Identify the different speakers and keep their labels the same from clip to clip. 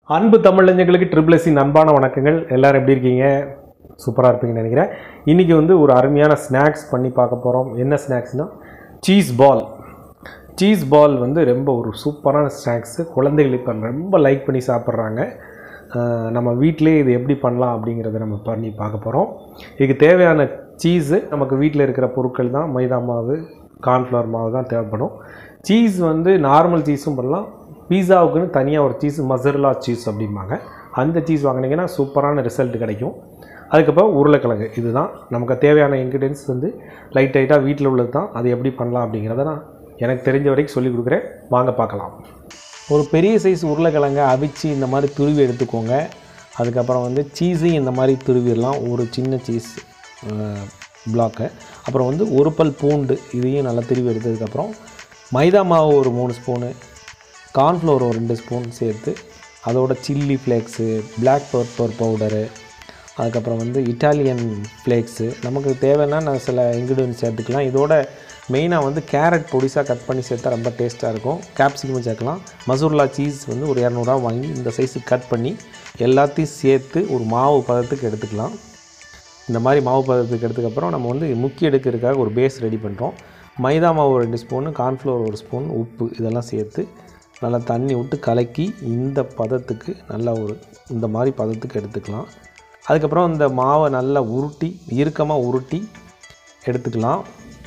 Speaker 1: அன்பு தமிழஞ்சங்களுக்கு ட்ரிபிள் எஸ்ஸின் அன்பான வணக்கங்கள் எல்லாரும் எப்படி இருக்கீங்க சூப்பராக இருப்பீங்கன்னு நினைக்கிறேன் இன்றைக்கி வந்து ஒரு அருமையான ஸ்நாக்ஸ் பண்ணி பார்க்க போகிறோம் என்ன ஸ்நாக்ஸ்னால் சீஸ் பால் சீஸ் பால் வந்து ரொம்ப ஒரு சூப்பரான ஸ்நாக்ஸு குழந்தைகள் இப்போ ரொம்ப லைக் பண்ணி சாப்பிட்றாங்க அஹ் நம்ம வீட்டிலே இது எப்படி பண்ணலாம் அப்படிங்கிறத நம்ம பண்ணி பார்க்க போகிறோம் இதுக்கு தேவையான சீஸு நமக்கு வீட்டில் இருக்கிற பொருட்கள் தான் மைதா மாவு கார்ன்ஃப்ளவர் மாவு தான் தேவைப்படும் சீஸ் வந்து நார்மல் சீஸும் பண்ணலாம் பீஸாவுக்குன்னு தனியாக ஒரு சீஸ் மசர்லா சீஸ் அப்படிம்பாங்க அந்த சீஸ் வாங்கினீங்கன்னா சூப்பரான ரிசல்ட் கிடைக்கும் அதுக்கப்புறம் உருளைக்கிழங்கு இதுதான் நமக்கு தேவையான இன்க்ரீடியன்ஸ் வந்து லைட் லைட்டாக வீட்டில் உள்ளது தான் அது எப்படி பண்ணலாம் அப்படிங்கிறத நான் எனக்கு தெரிஞ்ச வரைக்கும் சொல்லிக் கொடுக்குறேன் வாங்க பார்க்கலாம் ஒரு பெரிய சைஸ் உருளைக்கிழங்கை அவிச்சு இந்த மாதிரி துருவி எடுத்துக்கோங்க அதுக்கப்புறம் வந்து சீஸையும் இந்த மாதிரி துருவிடலாம் ஒரு சின்ன சீஸ் பிளாக்கு அப்புறம் வந்து ஒரு பல் பூண்டு இதையும் நல்லா துருவி எடுத்ததுக்கப்புறம் மைதா மாவு ஒரு மூணு ஸ்பூனு கார்ன்ஃப்ளவர் ஒரு ரெண்டு ஸ்பூன் சேர்த்து அதோட chilli flakes black pepper powder அதுக்கப்புறம் வந்து இட்டாலியன் ஃப்ளேக்ஸு நமக்கு தேவைன்னா நான் சில இன்க்ரீடியன்ஸ் சேர்த்துக்கலாம் இதோட மெயினாக வந்து கேரட் பொடிசாக கட் பண்ணி சேர்த்தா ரொம்ப டேஸ்ட்டாக இருக்கும் கேப்சிகமும் சேர்க்கலாம் மசூர்லா சீஸ் வந்து ஒரு இரநூறுவா வாங்கி இந்த சைஸுக்கு கட் பண்ணி எல்லாத்தையும் சேர்த்து ஒரு மாவு பதத்துக்கு எடுத்துக்கலாம் இந்த மாதிரி மாவு பதத்துக்கு எடுத்ததுக்கப்புறம் நம்ம வந்து முக்கி எடுக்கிறதுக்காக ஒரு பேஸ் ரெடி பண்ணுறோம் மைதா மாவு ஒரு ரெண்டு ஸ்பூனு கார்ன்ஃப்ளவர் ஒரு ஸ்பூன் உப்பு இதெல்லாம் சேர்த்து நல்லா தண்ணி விட்டு கலக்கி இந்த பதத்துக்கு நல்லா ஒரு இந்த மாதிரி பதத்துக்கு எடுத்துக்கலாம் அதுக்கப்புறம் இந்த மாவை நல்லா உருட்டி இறுக்கமாக உருட்டி எடுத்துக்கலாம்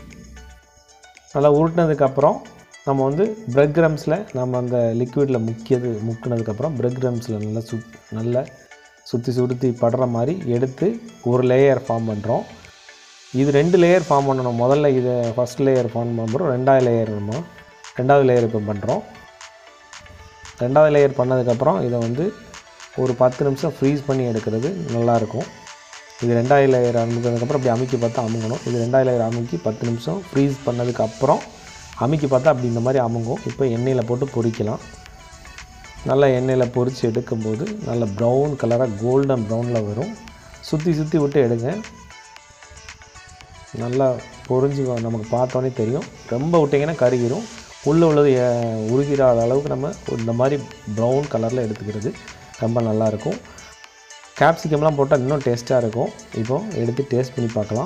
Speaker 1: நல்லா உருட்டினதுக்கப்புறம் நம்ம வந்து பிரெட் கிரம்ஸில் நம்ம அந்த லிக்விடில் முக்கியது முக்கினதுக்கப்புறம் பிரெட் கிரம்ஸில் நல்லா சுத் நல்லா சுற்றி சுருத்தி படுற மாதிரி எடுத்து ஒரு லேயர் ஃபார்ம் பண்ணுறோம் இது ரெண்டு லேயர் ஃபார்ம் பண்ணணும் முதல்ல இதை ஃபஸ்ட் லேயர் ஃபார்ம் பண்ணுறோம் ரெண்டாவது லேயர் நம்ம ரெண்டாவது லேயர் இப்போ பண்ணுறோம் ரெண்டாவது லேயர் பண்ணதுக்கப்புறம் இதை வந்து ஒரு பத்து நிமிஷம் ஃப்ரீஸ் பண்ணி எடுக்கிறது நல்லாயிருக்கும் இது ரெண்டாவது லேயர் அமுக்கினதுக்கப்புறம் அப்படி அமுக்கி பார்த்தா அமுங்கணும் இது ரெண்டாவது லேயர் அமுக்கி பத்து நிமிஷம் ஃப்ரீஸ் பண்ணதுக்கப்புறம் அமுக்கி பார்த்தா அப்படி இந்த மாதிரி அமுங்கும் இப்போ எண்ணெயில் போட்டு பொரிக்கலாம் நல்லா எண்ணெயில் பொரித்து எடுக்கும்போது நல்ல ப்ரௌன் கலராக கோல்டன் ப்ரௌனில் வரும் சுற்றி சுற்றி விட்டு எடுங்க நல்லா பொரிஞ்சு வ- நமக்கு பார்த்தோன்னே தெரியும் ரொம்ப விட்டிங்கன்னா கருகிரும் உள்ளே உள்ளது அஹ், உருகிராத அளவுக்கு நம்ம இந்த மாதிரி ப்ரௌன் கலரில் எடுத்துக்கிறது ரொம்ப நல்லாயிருக்கும் கேப்சிகம்லாம் போட்டால் இன்னும் டேஸ்ட்டாக இருக்கும் இப்போ எடுத்து டேஸ்ட் பண்ணி பார்க்கலாம்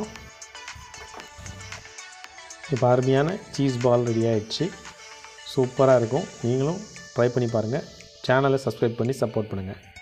Speaker 1: இப்போ அருமையான சீஸ் பால் ரெடி ஆயிடுச்சு சூப்பராக இருக்கும் நீங்களும் ட்ரை பண்ணி பாருங்கள் சேனலை சப்ஸ்கிரைப் பண்ணி சப்போர்ட் பண்ணுங்கள்